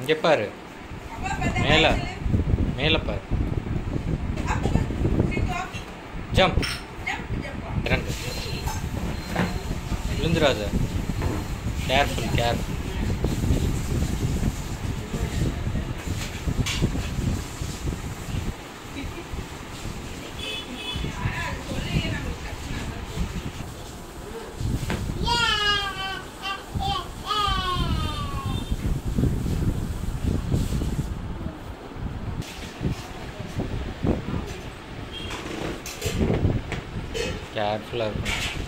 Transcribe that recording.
இங்கே பாரு மேலே மேலே பாரு ஜம்ப் இறங்கு விழுந்துடாத கேர்ஃபுல் கேர்ஃபுல் கேர்ஃபுல்லாக இருக்கணும்